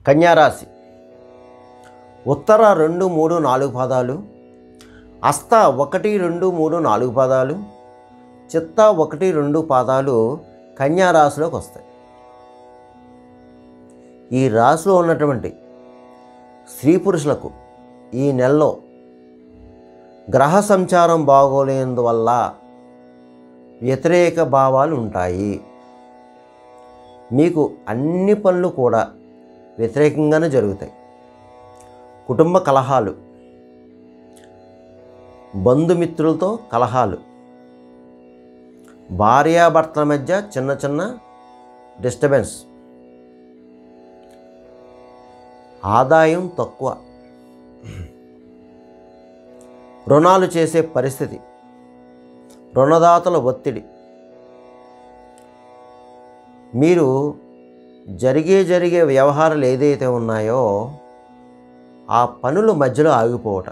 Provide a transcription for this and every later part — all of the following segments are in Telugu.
కన్యారాశి ఉత్తర రెండు మూడు నాలుగు పాదాలు అస్త ఒకటి రెండు మూడు నాలుగు పాదాలు చిత్త ఒకటి రెండు పాదాలు కన్యారాశిలోకి వస్తాయి ఈ రాశిలో ఉన్నటువంటి స్త్రీ పురుషులకు ఈ నెలలో గ్రహ సంచారం బాగోలేనందువల్ల వ్యతిరేక భావాలు ఉంటాయి మీకు అన్ని పనులు కూడా వ్యతిరేకంగానే జరుగుతాయి కుటుంబ కలహాలు బంధుమిత్రులతో కలహాలు భార్యాభర్తల మధ్య చిన్న చిన్న డిస్టర్బెన్స్ ఆదాయం తక్కువ రుణాలు చేసే పరిస్థితి రుణదాతల ఒత్తిడి మీరు జరిగే జరిగే వ్యవహారాలు ఏదైతే ఉన్నాయో ఆ పనులు మధ్యలో ఆగిపోవటం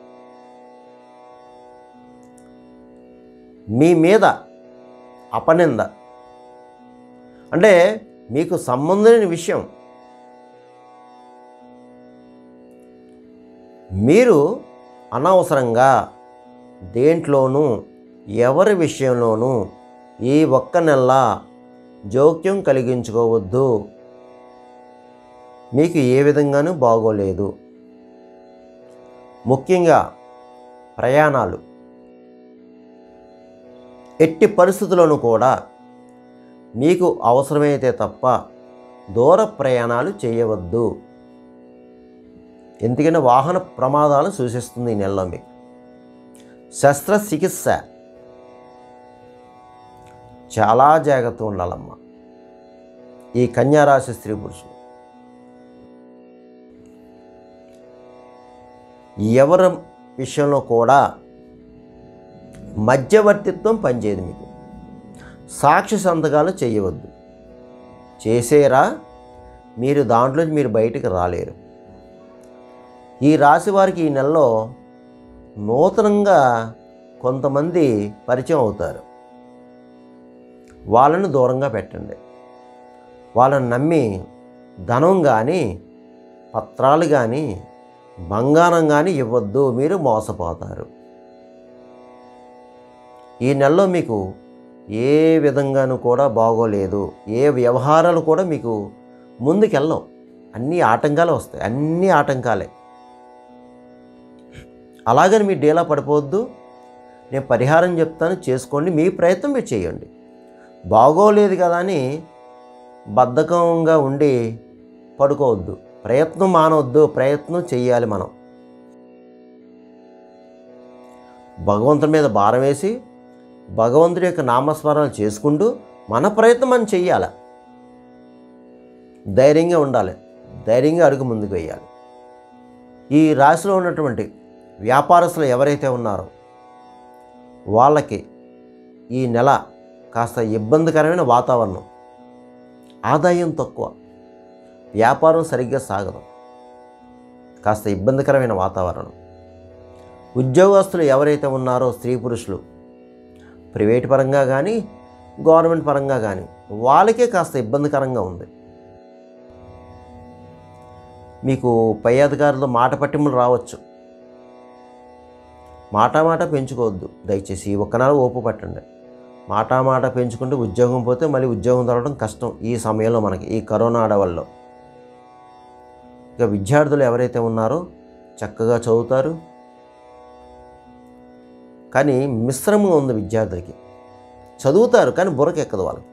మీ మీద అపనింద అంటే మీకు సంబంధం లేని విషయం మీరు అనవసరంగా దేంట్లోనూ ఎవరి విషయంలోనూ ఈ ఒక్క నెల జోక్యం కలిగించుకోవద్దు మీకు ఏ విధంగానూ బాగోలేదు ముఖ్యంగా ప్రయాణాలు ఎట్టి పరిస్థితుల్లోనూ కూడా మీకు అవసరమైతే తప్ప దూర ప్రయాణాలు చేయవద్దు ఎందుకంటే వాహన ప్రమాదాలు సూచిస్తుంది ఈ నెలలో మీకు శస్త్రచికిత్స చాలా జాగ్రత్త ఉండాలమ్మా ఈ కన్యారాశి స్త్రీ పురుషులు ఎవరి విషయంలో కూడా మధ్యవర్తిత్వం పనిచేయదు మీకు సాక్షి సంతకాలు చేయవద్దు చేసేరా మీరు దాంట్లో మీరు బయటికి రాలేరు ఈ రాశి వారికి ఈ నెలలో నూతనంగా కొంతమంది పరిచయం అవుతారు వాళ్ళను దూరంగా పెట్టండి వాళ్ళని నమ్మి ధనం కానీ పత్రాలు కానీ బంగారం కానీ ఇవ్వద్దు మీరు మోసపోతారు ఈ నెలలో మీకు ఏ విధంగానూ కూడా బాగోలేదు ఏ వ్యవహారాలు కూడా మీకు ముందుకెళ్ళవు అన్ని ఆటంకాలు వస్తాయి అన్ని ఆటంకాలే అలాగని మీరు డీలా పడిపోవద్దు నేను పరిహారం చెప్తాను చేసుకోండి మీ ప్రయత్నం మీరు చేయండి బాగోలేదు కదా అని బద్ధకంగా ఉండి పడుకోవద్దు ప్రయత్నం మానవద్దు ప్రయత్నం చేయాలి మనం భగవంతుడి మీద భారం వేసి భగవంతుడి యొక్క నామస్మరణ చేసుకుంటూ మన ప్రయత్నం మనం చెయ్యాలి ధైర్యంగా ఉండాలి ధైర్యంగా అడుగు ముందుకు వేయాలి ఈ రాశిలో ఉన్నటువంటి వ్యాపారస్తులు ఎవరైతే ఉన్నారో వాళ్ళకి ఈ నెల కాస్త ఇబ్బందికరమైన వాతావరణం ఆదాయం తక్కువ వ్యాపారం సరిగ్గా సాగదు కాస్త ఇబ్బందికరమైన వాతావరణం ఉద్యోగస్తులు ఎవరైతే ఉన్నారో స్త్రీ పురుషులు ప్రైవేట్ పరంగా కానీ గవర్నమెంట్ పరంగా కానీ వాళ్ళకే కాస్త ఇబ్బందికరంగా ఉంది మీకు పై అధికారులతో మాట పట్టింపులు రావచ్చు మాట మాట పెంచుకోవద్దు దయచేసి ఈ ఒక్క నెల ఓపు పట్టండి మాట మాట పెంచుకుంటే ఉద్యోగం పోతే మళ్ళీ ఉద్యోగం దొరకడం కష్టం ఈ సమయంలో మనకి ఈ కరోనా ఆడవల్లో ఇక విద్యార్థులు ఎవరైతే ఉన్నారో చక్కగా చదువుతారు కానీ మిశ్రమంగా ఉంది విద్యార్థులకి చదువుతారు కానీ బుర్రకెక్కదు వాళ్ళకి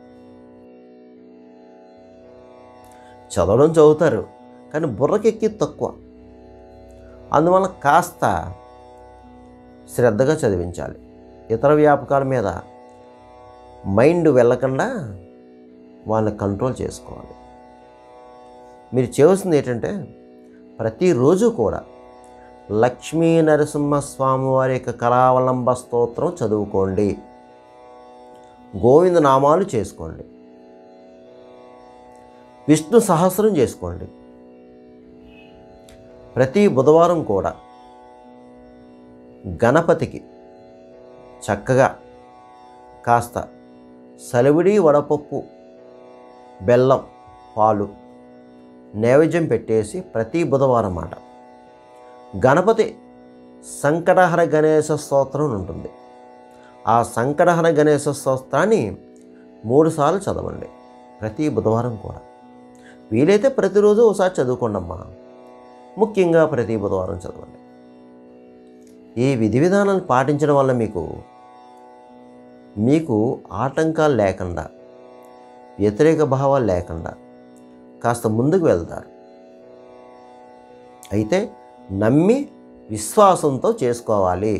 చదవడం చదువుతారు కానీ బుర్రకెక్కి తక్కువ అందువల్ల కాస్త శ్రద్ధగా చదివించాలి ఇతర వ్యాపకాల మీద మైండ్ వెళ్ళకుండా వాళ్ళని కంట్రోల్ చేసుకోవాలి మీరు చేయవలసింది ఏంటంటే ప్రతిరోజు కూడా లక్ష్మీ నరసింహస్వామి వారి యొక్క కరావలంబ స్తోత్రం చదువుకోండి గోవింద నామాలు చేసుకోండి విష్ణు సహస్రం చేసుకోండి ప్రతి బుధవారం కూడా గణపతికి చక్కగా కాస్త సలివిడి వడపప్పు బెల్లం పాలు నైవేద్యం పెట్టేసి ప్రతి బుధవారం మాట గణపతి సంకటహర గణేశ స్తోత్రం అని ఉంటుంది ఆ సంకటహర గణేశ స్తోత్రాన్ని మూడుసార్లు చదవండి ప్రతి బుధవారం కూడా వీలైతే ప్రతిరోజు ఒకసారి చదువుకోండమ్మా ముఖ్యంగా ప్రతి బుధవారం చదవండి ఈ విధి విధానాలు పాటించడం వల్ల మీకు మీకు ఆటంకాలు లేకుండా వ్యతిరేక భావాలు లేకుండా కాస్త ముందుకు వెళ్తారు అయితే నమ్మి విశ్వాసంతో చేసుకోవాలి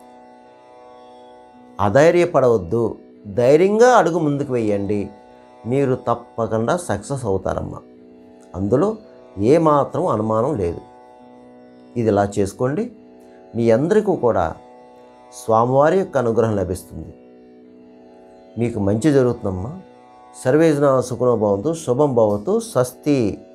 అధైర్యపడవద్దు ధైర్యంగా అడుగు ముందుకు వేయండి మీరు తప్పకుండా సక్సెస్ అవుతారమ్మా అందులో ఏమాత్రం అనుమానం లేదు ఇది ఇలా చేసుకోండి మీ అందరికీ కూడా స్వామివారి యొక్క అనుగ్రహం లభిస్తుంది మీకు మంచి జరుగుతుందమ్మా సర్వేజన సుఖనో భవంతు శుభం భవతు స్వస్తి